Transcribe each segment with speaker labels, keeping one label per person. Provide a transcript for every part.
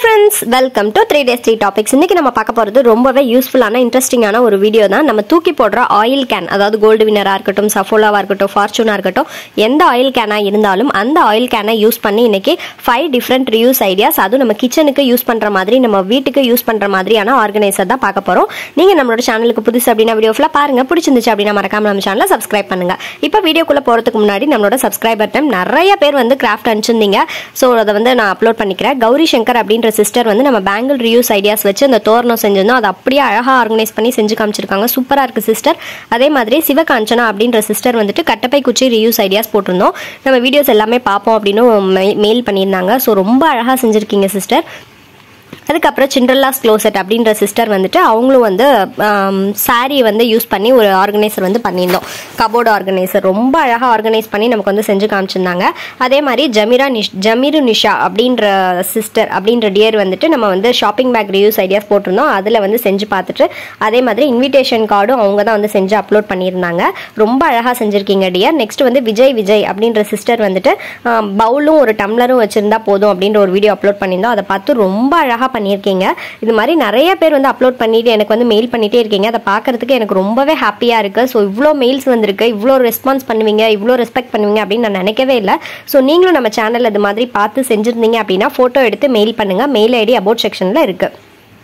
Speaker 1: friends welcome to three days three topics இன்னைக்கு நம்ம பார்க்க போகிறது ரொம்பவே யூஸ்ஃபுல்லான இன்ட்ரெஸ்டிங்கான ஒரு வீடியோ தான் நம்ம தூக்கி போடுற ஆயில் கேன் அதாவது கோல்டு வினராக இருக்கட்டும் சஃபோலாவாக இருக்கட்டும் ஃபார்ச்சூனாக இருக்கட்டும் எந்த ஆயில் கேனாக இருந்தாலும் அந்த ஆயில் கேனை யூஸ் பண்ணி இன்னைக்கு ஃபைவ் டிஃப்ரெண்ட் ரியூஸ் ஐடியாஸ் அதுவும் நம்ம கிச்சனுக்கு யூஸ் பண்ணுற மாதிரி நம்ம வீட்டுக்கு யூஸ் பண்ணுற மாதிரியான ஆர்கனைசர் தான் பார்க்க போகிறோம் நீங்கள் நம்மளோட சேனலுக்கு புதுசு அப்படின்னா வீடியோ ஃபுல்லாக பாருங்க பிடிச்சிருந்துச்சு அப்படின்னா மறக்காம நம்ம சேனலை சப்ஸ்கிரைப் பண்ணுங்க இப்போ வீடியோக்குள்ளே போகிறதுக்கு முன்னாடி நம்மளோட சப்ஸ்கிரைபர் டைம் நிறைய பேர் வந்து கிராஃப்ட் அனுப்பிச்சிருந்தீங்க ஸோ அதை வந்து நான் அப்லோட் பண்ணிக்கிறேன் கௌரி சங்கர் அப்படின்ற சிஸ்டர் வந்து நம்ம பேங்கிள் ரியூஸ் ஐடியாஸ் வச்சு அந்த தோரணம் செஞ்சிருந்தோம் அதை அப்படியே அழகாக ஆர்கனைஸ் பண்ணி செஞ்சு காமிச்சிருக்காங்க சூப்பராக இருக்குது சிஸ்டர் அதே மாதிரி சிவகாஞ்சனா அப்படின்ற சிஸ்டர் வந்துட்டு கட்டப்பை குச்சி ரியூஸ் ஐடியாஸ் போட்டிருந்தோம் நம்ம வீடியோஸ் எல்லாமே பார்ப்போம் அப்படின்னு மெயில் பண்ணியிருந்தாங்க ஸோ ரொம்ப அழகாக செஞ்சுருக்கீங்க சிஸ்டர் அதுக்கப்புறம் சிண்ட்ரல்லாஸ் க்ளோசெட் அப்படின்ற சிஸ்டர் வந்துட்டு அவங்களும் வந்து சாரீ வந்து யூஸ் பண்ணி ஒரு ஆர்கனைசர் வந்து பண்ணியிருந்தோம் கபோர்டு ஆர்கனைசர் ரொம்ப அழகாக ஆர்கனைஸ் பண்ணி நமக்கு வந்து செஞ்சு காமிச்சிருந்தாங்க அதே மாதிரி ஜமீரா நிஷ் ஜமீரு நிஷா அப்படின்ற சிஸ்டர் அப்படின்ற டியர் வந்துட்டு நம்ம வந்து ஷாப்பிங் பேக் ரிவ்யூஸ் ஐடியாஸ் போட்டிருந்தோம் அதில் வந்து செஞ்சு பார்த்துட்டு அதே மாதிரி இன்விடேஷன் கார்டும் அவங்க தான் வந்து செஞ்சு அப்லோட் பண்ணியிருந்தாங்க ரொம்ப அழகாக செஞ்சுருக்கீங்க டியர் நெக்ஸ்ட் வந்து விஜய் விஜய் அப்படின்ற சிஸ்டர் வந்துட்டு பவுலும் ஒரு டம்ளரும் வச்சுருந்தா போதும் அப்படின்ற ஒரு வீடியோ அப்லோட் பண்ணியிருந்தோம் அதை பார்த்து ரொம்ப அழகாக பண்ணியிருக்கீங்க இது மாதிரி நிறைய பேர் வந்து அப்லோட் பண்ணிட்டு எனக்கு வந்து மெயில் பண்ணிட்டே இருக்கீங்க அதை பார்க்கறதுக்கு எனக்கு ரொம்பவே ஹாப்பியாக இருக்குது ஸோ இவ்வளோ மெயில்ஸ் வந்திருக்கு இவ்வளோ ரெஸ்பான்ஸ் பண்ணுவீங்க இவ்வளோ ரெஸ்பெக்ட் பண்ணுவீங்க அப்படின்னு நான் நினைக்கவே இல்லை ஸோ நீங்களும் நம்ம சேனல் இது மாதிரி பார்த்து செஞ்சுருந்தீங்க அப்படின்னா ஃபோட்டோ எடுத்து மெயில் பண்ணுங்கள் மெயில் ஐடி அபவுட் செக்ஷனில் இருக்குது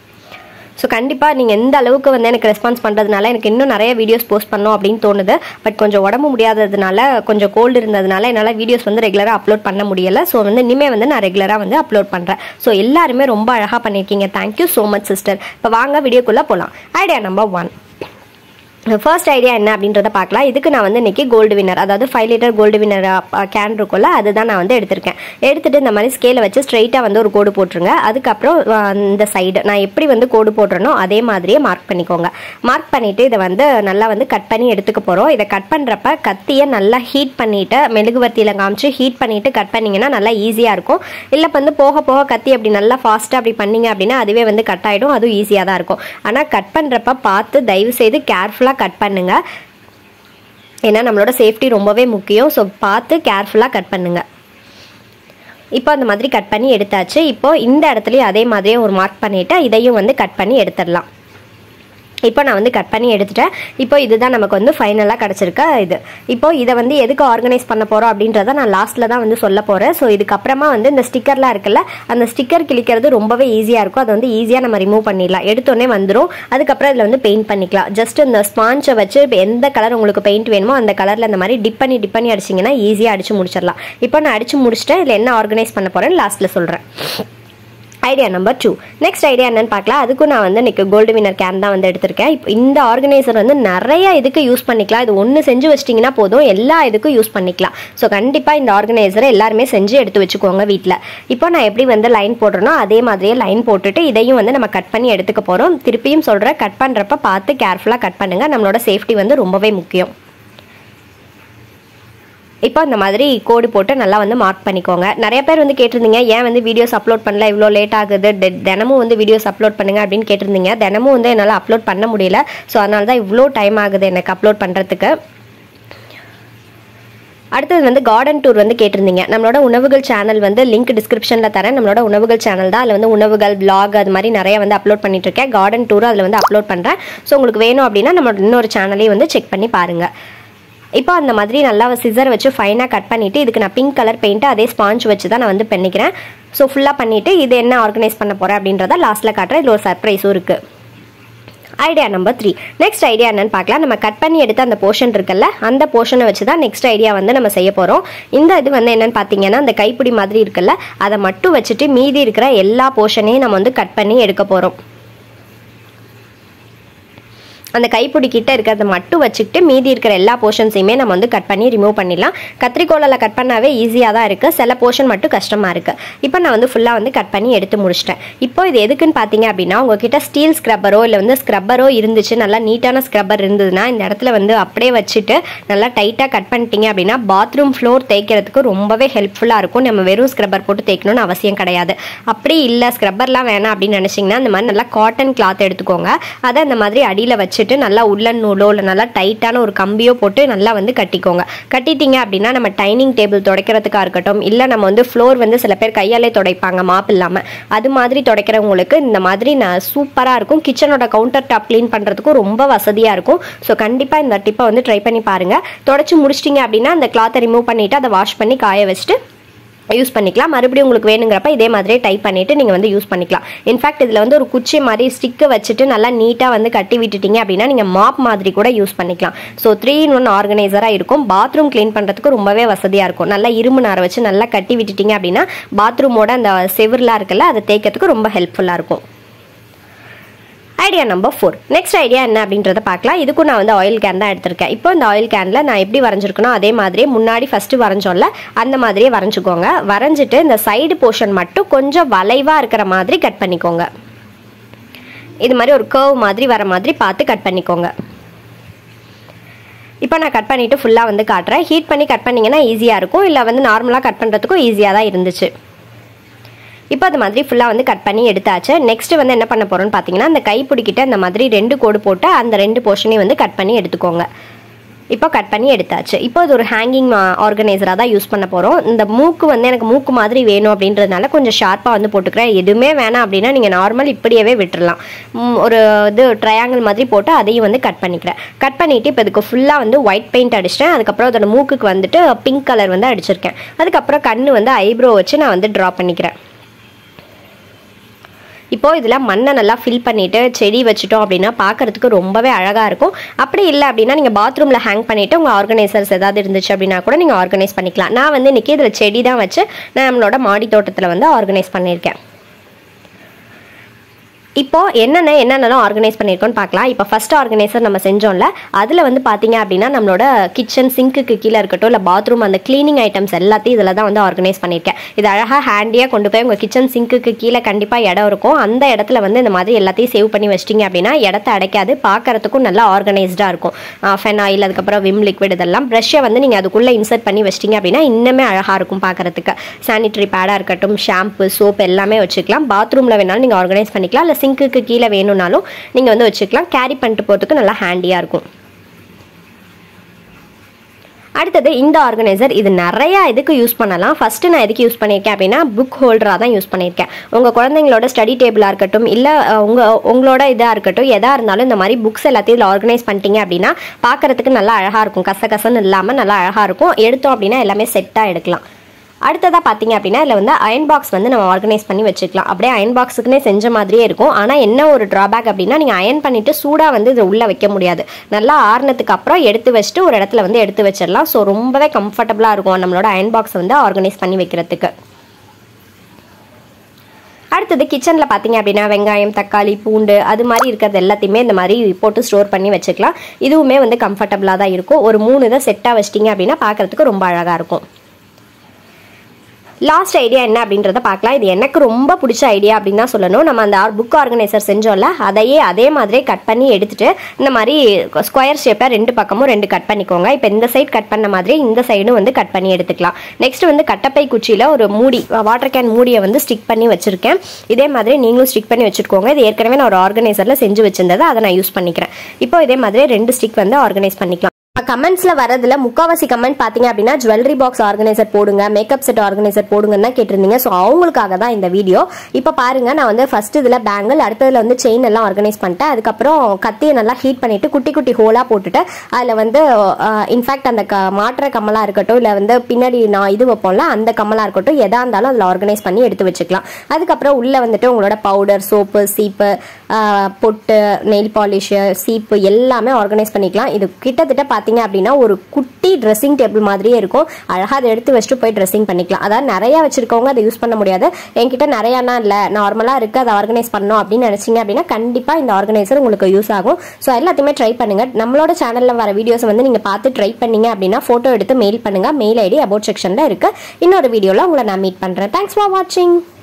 Speaker 1: ஸோ கண்டிப்பாக நீங்கள் எந்த அளவுக்கு வந்து எனக்கு ரெஸ்பான்ஸ் பண்ணுறதுனால எனக்கு இன்னும் நிறைய வீடியோஸ் போஸ்ட் பண்ணோம் அப்படின்னு தோணுது பட் கொஞ்சம் உடம்பு முடியாததுனால கொஞ்சம் கோல்டு இருந்ததுனால என்னால் வீடியோஸ் வந்து ரெகுலராக அப்லோட் பண்ண முடியலை ஸோ வந்து இனிமேல் வந்து நான் ரெகுலராக வந்து அப்லோட் பண்ணுறேன் ஸோ எல்லாருமே ரொம்ப அழகாக பண்ணியிருக்கீங்க தேங்க்யூ ஸோ மச் சிஸ்டர் இப்போ வாங்க வீடியோக்குள்ளே போகலாம் idea number one first idea என்ன அப்படின்றத பார்க்கலாம் இதுக்கு நான் வந்து இன்னைக்கு கோல்டு வின்னர் அதாவது five litre gold winner can இருக்கும்ல அதுதான் நான் வந்து எடுத்திருக்கேன் எடுத்துட்டு இந்த மாதிரி ஸ்கேலை வச்சு ஸ்ட்ரைட்டாக வந்து ஒரு கோடு போட்டுருங்க அதுக்கப்புறம் இந்த சைடு நான் எப்படி வந்து கோடு போடுறேனோ அதே மாதிரியே மார்க் பண்ணிக்கோங்க மார்க் பண்ணிட்டு இதை வந்து நல்லா வந்து கட் பண்ணி எடுத்துக்க போகிறோம் இதை கட் பண்ணுறப்ப கத்தியை நல்லா ஹீட் பண்ணிட்டு மெழுகுவர்த்தியில் காமிச்சு ஹீட் பண்ணிட்டு கட் பண்ணிங்கன்னா நல்லா ஈஸியாக இருக்கும் இல்லை வந்து போக போக கத்தி அப்படி நல்லா ஃபாஸ்ட்டாக அப்படி பண்ணீங்க அப்படின்னா அதுவே வந்து கட் ஆகிடும் அதுவும் ஈஸியாக தான் இருக்கும் ஆனால் கட் பண்ணுறப்ப பார்த்து தயவு செய்து கேர்ஃபுல்லாக கட் பண்ணுங்க ஏன்னா நம்மளோட சேஃப்டி ரொம்பவே முக்கியம் ஸோ பார்த்து கேர்ஃபுல்லாக கட் பண்ணுங்க இப்போ அந்த மாதிரி கட் பண்ணி எடுத்தாச்சு இப்போ இந்த இடத்துலையும் அதே மாதிரியே ஒரு மார்க் பண்ணிவிட்டு இதையும் வந்து கட் பண்ணி எடுத்துடலாம் இப்போ நான் வந்து கட் பண்ணி எடுத்துட்டேன் இப்போ இதுதான் நமக்கு வந்து ஃபைனலாக கிடச்சிருக்க இது இப்போ இதை வந்து எதுக்கு ஆர்கனைஸ் பண்ண போகிறோம் அப்படின்றத நான் லாஸ்ட்டில் தான் வந்து சொல்ல போகிறேன் ஸோ இதுக்கப்புறமா வந்து இந்த ஸ்டிக்கர்லாம் இருக்குல்ல அந்த ஸ்டிக்கர் கிளிக்கிறது ரொம்பவே ஈஸியாக இருக்கும் அதை வந்து ஈஸியாக நம்ம ரிமூவ் பண்ணிடலாம் எடுத்தோடனே வந்துடும் அதுக்கப்புறம் இதில் வந்து பெயிண்ட் பண்ணிக்கலாம் ஜஸ்ட் இந்த ஸ்பாஞ்சை வச்சு இப்போ எந்த கலர் உங்களுக்கு பெயிண்ட் வேணுமோ அந்த கலரில் இந்த மாதிரி டிப் பண்ணி டிப் பண்ணி அடிச்சிங்கன்னா ஈஸியாக அடிச்சு முடிச்சிடலாம் இப்போ நான் அடிச்சு முடிச்சிட்டேன் இதில் என்ன ஆர்கனைஸ் பண்ண போகிறேன்னு லாஸ்ட்டில் சொல்கிறேன் idea number two next idea என்னன்னு பார்க்கலாம் அதுக்கும் நான் வந்து இன்னைக்கு கோல்டு வினர் கேன் தான் வந்து எடுத்திருக்கேன் இப்போ இந்த ஆர்கனைசர் வந்து நிறைய இதுக்கு யூஸ் பண்ணிக்கலாம் இது ஒன்று செஞ்சு வச்சிட்டிங்கன்னா போதும் எல்லா இதுக்கும் யூஸ் பண்ணிக்கலாம் ஸோ கண்டிப்பாக இந்த ஆர்கனைசரை எல்லாருமே செஞ்சு எடுத்து வச்சுக்கோங்க வீட்டில் இப்போ நான் எப்படி வந்து லைன் போடுறேனோ அதே மாதிரியே லைன் போட்டுட்டு இதையும் வந்து நம்ம கட் பண்ணி எடுத்துக்க போகிறோம் திருப்பியும் சொல்கிறேன் கட் பண்ணுறப்ப பார்த்து கேர்ஃபுல்லாக கட் பண்ணுங்கள் நம்மளோட சேஃப்டி வந்து ரொம்பவே முக்கியம் இப்போ இந்த மாதிரி கோடு போட்டு நல்லா வந்து மார்க் பண்ணிக்கோங்க நிறைய பேர் வந்து கேட்டிருந்தீங்க ஏன் வந்து வீடியோஸ் அப்லோட் பண்ணல இவ்வளோ லேட் ஆகுது தினமும் வந்து வீடியோஸ் அப்லோட் பண்ணுங்க அப்படின்னு கேட்டிருந்தீங்க தினமும் வந்து என்னால் அப்லோட் பண்ண முடியல ஸோ அதனால தான் இவ்வளோ டைம் ஆகுது எனக்கு அப்லோட் பண்ணுறதுக்கு அடுத்தது வந்து கார்டன் டூர் வந்து கேட்டிருந்தீங்க நம்மளோட உணவுகள் சேனல் வந்து லிங்க் டிஸ்கிரிப்ஷனில் தரேன் நம்மளோட உணவுகள் சேனல் தான் அதில் வந்து உணவுகள் பிளாக் அது மாதிரி நிறைய வந்து அப்லோட் பண்ணிட்டு இருக்கேன் கார்டன் டூர் அதில் வந்து அப்லோட் பண்ணுறேன் ஸோ உங்களுக்கு வேணும் அப்படின்னா நம்மளோட இன்னொரு சேனலையும் வந்து செக் பண்ணி பாருங்கள் இப்போ அந்த மாதிரி நல்லா சிசர் வச்சு ஃபைனாக கட் பண்ணிவிட்டு இதுக்கு நான் பிங்க் கலர் பெயிண்ட்டு அதே ஸ்பாஞ்ச் வச்சு தான் நான் வந்து பண்ணிக்கிறேன் ஸோ ஃபுல்லாக பண்ணிவிட்டு இது என்ன ஆர்கனைஸ் பண்ண போகிறேன் அப்படின்றத லாஸ்ட்டில் காட்டுறேன் இதில் ஒரு சர்ப்ரைஸும் இருக்குது idea number three next idea என்னன்னு பார்க்கலாம் நம்ம கட் பண்ணி எடுத்த அந்த போர்ஷன் இருக்குல்ல அந்த போர்ஷனை வச்சு தான் நெக்ஸ்ட் ஐடியா வந்து நம்ம செய்ய போகிறோம் இந்த இது வந்து என்னன்னு பார்த்தீங்கன்னா அந்த கைப்பிடி மாதிரி இருக்குல்ல அதை மட்டும் வச்சுட்டு மீதி இருக்கிற எல்லா போர்ஷனையும் நம்ம வந்து கட் பண்ணி எடுக்க போகிறோம் அந்த கைப்பிடி கிட்ட இருக்கிறத மட்டும் வச்சுக்கிட்டு மீதி இருக்கிற எல்லா போர்ஷன்ஸையுமே நம்ம வந்து கட் பண்ணி ரிமூவ் பண்ணிடலாம் கத்திரிக்கோலில் கட் பண்ணாவே ஈஸியாக தான் இருக்குது சில போர்ஷன் மட்டும் கஷ்டமாக இருக்குது இப்போ நான் வந்து ஃபுல்லாக வந்து கட் பண்ணி எடுத்து முடிச்சிட்டேன் இப்போ இது எதுக்குன்னு பார்த்தீங்க அப்படின்னா உங்ககிட்ட ஸ்டீல் ஸ்க்ரப்பரோ இல்லை வந்து ஸ்க்ரப்பரோ இருந்துச்சு நல்லா நீட்டான ஸ்க்ரப்பர் இருந்ததுன்னா இந்த இடத்துல வந்து அப்படியே வச்சுட்டு நல்லா டைட்டாக கட் பண்ணிட்டீங்க அப்படின்னா பாத்ரூம் ஃப்ளோர் தேய்க்கிறதுக்கு ரொம்பவே ஹெல்ப்ஃபுல்லாக இருக்கும் நம்ம வெறும் ஸ்க்ரப்பர் போட்டு தேய்க்கணும்னு அவசியம் கிடையாது அப்படி இல்லை ஸ்க்ரப்பர்லாம் வேணாம் அப்படின்னு நினச்சிங்கன்னா இந்த மாதிரி நல்லா காட்டன் கிளாத் எடுத்துக்கோங்க அதை அந்த மாதிரி அடியில் வச்சுட்டு வச்சுட்டு நல்லா உள்ளன் நூலோ இல்லை நல்லா டைட்டான ஒரு கம்பியோ போட்டு நல்லா வந்து கட்டிக்கோங்க கட்டிட்டீங்க அப்படின்னா நம்ம டைனிங் டேபிள் துடைக்கிறதுக்காக இருக்கட்டும் இல்லை நம்ம வந்து ஃப்ளோர் வந்து சில பேர் கையாலே துடைப்பாங்க மாப் இல்லாமல் அது மாதிரி துடைக்கிறவங்களுக்கு இந்த மாதிரி நான் சூப்பராக இருக்கும் கிச்சனோட கவுண்டர் டாப் க்ளீன் பண்ணுறதுக்கும் ரொம்ப வசதியாக இருக்கும் ஸோ கண்டிப்பாக இந்த டிப்பை வந்து ட்ரை பண்ணி பாருங்கள் தொடச்சி முடிச்சிட்டிங்க அப்படின்னா அந்த கிளாத்தை ரிமூவ் பண்ணிவிட்டு அதை வாஷ் பண்ணி காய வச்சுட்டு யூஸ் பண்ணிக்கலாம் மறுபடியும் உங்களுக்கு வேணுங்கிறப்ப இதே மாதிரியே டைப் பண்ணிவிட்டு நீங்கள் வந்து யூஸ் பண்ணிக்கலாம் இன்ஃபேக்ட் இதில் வந்து ஒரு குச்சி மாதிரி ஸ்டிக்கை வச்சுட்டு நல்லா நீட்டாக வந்து கட்டி விட்டுட்டீங்க அப்படின்னா நீங்கள் மாப் மாதிரி கூட யூஸ் பண்ணிக்கலாம் ஸோ த்ரீ இன் ஒன் ஆர்கனைசராக இருக்கும் பாத்ரூம் க்ளீன் பண்ணுறதுக்கு ரொம்பவே வசதியாக இருக்கும் நல்லா இரும்பு நாரை வச்சு நல்லா கட்டி விட்டுட்டீங்க அப்படின்னா பாத்ரூமோட அந்த செவிர்லாம் இருக்குல்ல அதை தேய்க்கிறதுக்கு ரொம்ப ஹெல்ப்ஃபுல்லாக இருக்கும் idea number four next idea என்ன அப்படின்றத பார்க்கலாம் இதுக்கும் நான் வந்து ஆயில் கேன் தான் எடுத்திருக்கேன் இப்போ இந்த ஆயில் கேனில் நான் எப்படி வரைஞ்சிருக்கணும் அதே மாதிரியே முன்னாடி ஃபஸ்ட்டு வரைஞ்சோம்ல அந்த மாதிரியே வரைஞ்சிக்கோங்க வரைஞ்சிட்டு இந்த சைடு போர்ஷன் மட்டும் கொஞ்சம் வளைவாக இருக்கிற மாதிரி கட் பண்ணிக்கோங்க இது மாதிரி ஒரு கர்வ் மாதிரி வர மாதிரி பார்த்து கட் பண்ணிக்கோங்க இப்போ நான் கட் பண்ணிவிட்டு ஃபுல்லாக வந்து காட்டுறேன் ஹீட் பண்ணி கட் பண்ணிங்கன்னா ஈஸியாக இருக்கும் இல்லை வந்து நார்மலாக கட் பண்ணுறதுக்கும் ஈஸியாக தான் இருந்துச்சு இப்போ அது மாதிரி ஃபுல்லாக வந்து கட் பண்ணி எடுத்தாச்சு நெக்ஸ்ட் வந்து என்ன பண்ண போகிறோம்னு பார்த்தீங்கன்னா அந்த கைப்பிடிக்கிட்ட அந்த மாதிரி ரெண்டு கோடு போட்டு அந்த ரெண்டு போர்ஷனையும் வந்து கட் பண்ணி எடுத்துக்கோங்க இப்போ கட் பண்ணி எடுத்தாச்சு இப்போ இது ஒரு ஹேங்கிங் ஆர்கனைசராக தான் யூஸ் பண்ண போகிறோம் இந்த மூக்கு வந்து எனக்கு மூக்கு மாதிரி வேணும் அப்படின்றதுனால கொஞ்சம் ஷார்ப்பாக வந்து போட்டுக்கிறேன் எதுவுமே வேணாம் அப்படின்னா நீங்கள் நார்மல் இப்படியே விட்டுறலாம் ம், ஒரு இது ட்ரையாங்கிள் மாதிரி போட்டு அதையும் வந்து கட் பண்ணிக்கிறேன் கட் பண்ணிவிட்டு இப்போ இதுக்கு ஃபுல்லாக வந்து ஒயிட் பெயிண்ட் அடிச்சிட்டேன் அதுக்கப்புறம் அதோட மூக்குக்கு வந்துட்டு பிங்க் கலர் வந்து அடிச்சிருக்கேன் அதுக்கப்புறம் கண்ணு வந்து ஐப்ரோ வச்சு நான் வந்து ட்ரா பண்ணிக்கிறேன் இப்போ இதில் மண்ணை நல்லா ஃபில் பண்ணிவிட்டு செடி வச்சுட்டோம் அப்படின்னா பார்க்கறதுக்கு ரொம்பவே அழகாக இருக்கும் அப்படி இல்லை அப்படின்னா நீங்கள் பாத்ரூமில் ஹேங் பண்ணிவிட்டு உங்கள் ஆர்கனைசர்ஸ் ஏதாவது இருந்துச்சு அப்படின்னா கூட நீங்கள் ஆர்கனைஸ் பண்ணிக்கலாம் நான் வந்து இன்றைக்கி இதில் செடி தான் வச்சு நான் நம்மளோட மாடி தோட்டத்தில் வந்து ஆர்கனைஸ் பண்ணியிருக்கேன் இப்போ என்னென்ன என்னென்னலாம் ஆர்கனைஸ் பண்ணியிருக்கோம்னு பார்க்கலாம் இப்போ ஃபர்ஸ்ட் ஆர்கனைசர் நம்ம செஞ்சோம்ல அதில் வந்து பார்த்தீங்க அப்படின்னா நம்மளோட கிச்சன் சிங்க்குக்கு கீழே இருக்கட்டும் இல்லை பாத்ரூம் அந்த க்ளீனிங் ஐட்டம்ஸ் எல்லாத்தையும் இதில் தான் வந்து ஆர்கனைஸ் பண்ணியிருக்கேன் இது அழகாக ஹேண்டியாக கொண்டு போய் உங்கள் கிச்சன் சிங்க்குக்கு கீழே கண்டிப்பாக இடம் இருக்கும் அந்த இடத்துல வந்து இந்த மாதிரி எல்லாத்தையும் சேவ் பண்ணி வச்சிட்டிங்க அப்படின்னா இடத்த அடைக்காது பார்க்கறதுக்கும் நல்லா ஆர்கனைஸ்டாக இருக்கும் ஃபென் ஆயில் அதுக்கப்புறம் விம் லிக்விட் இதெல்லாம் ப்ரஷ்ஷை வந்து நீங்கள் அதுக்குள்ளே இன்சர்ட் பண்ணி வச்சிட்டிங்க அப்படின்னா இன்னுமே அழகாக இருக்கும் பார்க்கறதுக்கு சானிட்டரி பேடாக இருக்கட்டும் ஷாம்பு சோப் எல்லாமே வச்சுக்கலாம் பாத்ரூமில் வேணாலும் நீங்கள் ஆர்கனைஸ் பண்ணிக்கலாம் இல்லை சிங்க்குக்கு கீழே வேணும்னாலும் நீங்கள் வந்து வச்சுக்கலாம் கேரி பண்ணிட்டு போகிறதுக்கு நல்லா ஹேண்டியாக இருக்கும் அடுத்தது இந்த ஆர்கனைசர் இது நிறையா இதுக்கு யூஸ் பண்ணலாம் ஃபஸ்ட்டு நான் எதுக்கு யூஸ் பண்ணியிருக்கேன் அப்படின்னா புக் ஹோல்டராக தான் யூஸ் பண்ணியிருக்கேன் உங்கள் குழந்தைங்களோட ஸ்டடி டேபிளாக இருக்கட்டும் இல்லை உங்கள் உங்களோட இதாக இருக்கட்டும் எதாக இருந்தாலும் இந்த மாதிரி புக்ஸ் எல்லாத்தையும் இதில் ஆர்கனைஸ் பண்ணிட்டீங்க அப்படின்னா பார்க்கறதுக்கு நல்லா அழகாக இருக்கும் கச கசன்னு இல்லாமல் நல்லா அழகாக இருக்கும் எடுத்தோம் அப்படின்னா எல்லாமே செட்டாக எடுக்கலாம் அடுத்ததாக பார்த்தீங்க அப்படின்னா இதில் வந்து அயன் பாக்ஸ் வந்து நம்ம ஆர்கனைஸ் பண்ணி வச்சுக்கலாம் அப்படியே அயன் பாக்ஸுக்குனே செஞ்ச மாதிரியே இருக்கும் ஆனால் என்ன ஒரு ட்ராபேக் அப்படின்னா நீங்கள் அயன் பண்ணிவிட்டு சூடாக வந்து இதை உள்ளே வைக்க முடியாது நல்லா ஆறுனதுக்கு அப்புறம் எடுத்து வச்சுட்டு ஒரு இடத்துல வந்து எடுத்து வச்சிடலாம் ஸோ ரொம்பவே கம்ஃபர்டபுளாக இருக்கும் நம்மளோட அயன் பாக்ஸ் வந்து ஆர்கனைஸ் பண்ணி வைக்கிறதுக்கு அடுத்தது கிச்சனில் பார்த்தீங்க அப்படின்னா வெங்காயம் தக்காளி பூண்டு அது மாதிரி இருக்கிறது எல்லாத்தையுமே இந்த மாதிரி போட்டு ஸ்டோர் பண்ணி வச்சுக்கலாம் இதுவுமே வந்து கம்ஃபர்டபுளாக தான் இருக்கும் ஒரு மூணு இதை செட்டாக வச்சிட்டிங்க அப்படின்னா பார்க்கறதுக்கு ரொம்ப அழகாக இருக்கும் லாஸ்ட் ஐடியா என்ன அப்படின்றத பார்க்கலாம் இது எனக்கு ரொம்ப பிடிச்ச ஐடியா அப்படின்னு தான் சொல்லணும் நம்ம அந்த புக் ஆர்கனைசர் செஞ்சோம்ல அதையே அதே மாதிரியே கட் பண்ணி எடுத்துட்டு இந்த மாதிரி ஸ்கொயர் ஷேப்பில் ரெண்டு பக்கமும் ரெண்டு கட் பண்ணிக்கோங்க இப்போ இந்த சைடு கட் பண்ண மாதிரி இந்த சைடும் வந்து கட் பண்ணி எடுத்துக்கலாம் நெக்ஸ்ட் வந்து கட்டப்பை குச்சியில் ஒரு மூடி வாட்டர் கேன் மூடியை வந்து ஸ்டிக் பண்ணி வச்சிருக்கேன் இதே மாதிரி நீங்களும் ஸ்டிக் பண்ணி வச்சுக்கோங்க இது ஏற்கனவே நான் ஒரு ஆர்கனைசரில் செஞ்சு வச்சிருந்ததை அதை நான் யூஸ் பண்ணிக்கிறேன் இப்போ இதே மாதிரி ரெண்டு ஸ்டிக் வந்து ஆர்கனைஸ் பண்ணிக்கலாம் கமெண்ட்ஸ்ல வரதுல முக்காவாசி கமெண்ட் பாத்தீங்க அப்படின்னா ஜுவல்லரி பாக்ஸ் ஆர்கனைசர் போடுங்க மேக்கப் செட் ஆர்கனைசர் போடுங்கன்னு தான் கேட்டிருந்தீங்க ஸோ அவங்களுக்காக தான் இந்த வீடியோ இப்போ பாருங்க நான் வந்து ஃபர்ஸ்ட் இதுல பேங்கிள் அடுத்ததுல வந்து செயின் எல்லாம் ஆர்கனைஸ் பண்ணிட்டேன் அதுக்கப்புறம் கத்தியை நல்லா ஹீட் பண்ணிட்டு குட்டி குட்டி ஹோலா போட்டுட்டு அதுல வந்து இன்ஃபேக்ட் அந்த க மாற்ற கம்மலா இருக்கட்டும் இல்ல வந்து பின்னாடி நான் இது வைப்போம்ல அந்த கம்மலா இருக்கட்டும் எதா இருந்தாலும் அதுல ஆர்கனைஸ் பண்ணி எடுத்து வச்சுக்கலாம் அதுக்கப்புறம் உள்ள வந்துட்டு உங்களோட பவுடர் சோப்பு சீப்பு பொட்டு நெயில் பாலிஷ் சீப்பு எல்லாமே ஆர்கனைஸ் பண்ணிக்கலாம் இது கிட்டத்தட்ட பார்த்தீங்க அப்படின்னா ஒரு குட்டி ட்ரெஸ்ஸிங் டேபிள் மாதிரியே இருக்கும் அழகாக அதை எடுத்து வச்சுட்டு போய் ட்ரெஸ்ஸிங் பண்ணிக்கலாம் அதாவது நிறையா வச்சிருக்கவங்க அதை யூஸ் பண்ண முடியாது என்கிட்ட நிறையானா இல்லை நார்மலாக இருக்குது அதை ஆர்கனைஸ் பண்ணணும் அப்படின்னு நினச்சிங்க அப்படின்னா கண்டிப்பாக இந்த ஆர்கனைசர் உங்களுக்கு யூஸ் ஆகும் ஸோ எல்லாத்தையுமே ட்ரை பண்ணுங்கள் நம்மளோட சேனலில் வர வீடியோஸ் வந்து நீங்கள் பார்த்து ட்ரை பண்ணீங்க அப்படின்னா ஃபோட்டோ எடுத்து மெயில் பண்ணுங்கள் மெயில் ஐடி அபவுட் செக்ஷனில் இருக்குது இன்னொரு வீடியோவில் உங்களை நான் மீட் பண்ணுறேன் தேங்க்ஸ் ஃபார் வாட்சிங்